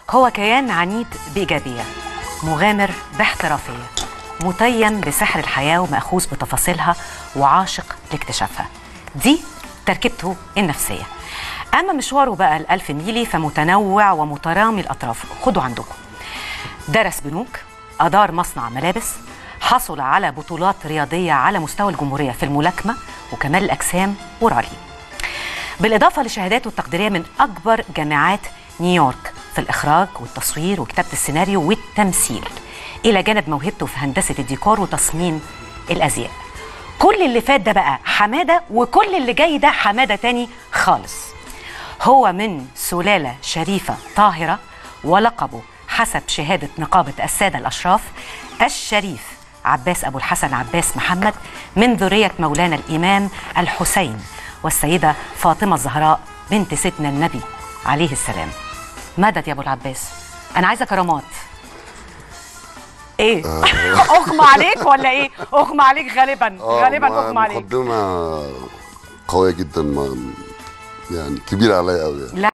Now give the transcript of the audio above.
هو كيان عنيد بإيجابية مغامر باحترافية متيم بسحر الحياة ومأخوذ بتفاصيلها وعاشق لاكتشافها دي تركيبته النفسية أما مشواره بقى الألف ميلي فمتنوع ومترامي الأطراف خدوا عندكم درس بنوك أدار مصنع ملابس حصل على بطولات رياضية على مستوى الجمهورية في الملاكمة وكمال الأجسام ورالي بالإضافة لشهاداته التقديرية من أكبر جامعات نيويورك في الإخراج والتصوير وكتابة السيناريو والتمثيل إلى جانب موهبته في هندسة الديكور وتصميم الأزياء كل اللي فات ده بقى حمادة وكل اللي جاي ده حمادة تاني خالص هو من سلالة شريفة طاهرة ولقبه حسب شهادة نقابة السادة الأشراف الشريف عباس أبو الحسن عباس محمد من ذرية مولانا الإمام الحسين والسيدة فاطمة الزهراء بنت سيدنا النبي عليه السلام مدد يا أبو العباس أنا عايزة كرامات ايه اغمى عليك ولا ايه اغمى عليك غالبا غالبا ما- اغمى عليك مقدمة قوية جدا ما يعني كبيرة عليا قوي يعني. لا